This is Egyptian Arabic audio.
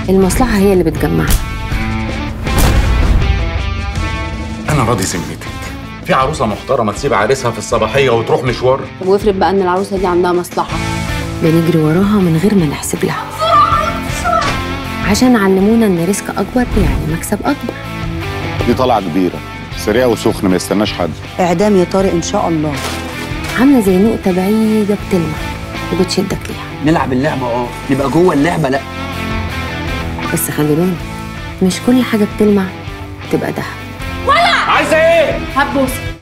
المصلحة هي اللي بتجمعنا انا راضي ذمتك في عروسه محترمه تسيب عريسها في الصباحيه وتروح مشوار طب وافرض بقى ان العروسة دي عندها مصلحة بنجري وراها من غير ما نحسب لها عشان علمونا ان ريسك اكبر يعني مكسب اكبر دي طلعه كبيره سريعه وسخنه ما يستناش حد اعدام يا طارق ان شاء الله عاملة زي نقطة بعيدة بتلمع وبتشدك ليها نلعب اللعبه اه نبقى جوه اللعبه لا بس خلي بالك مش كل حاجة بتلمع تبقى دهب عايزه ايه هبوس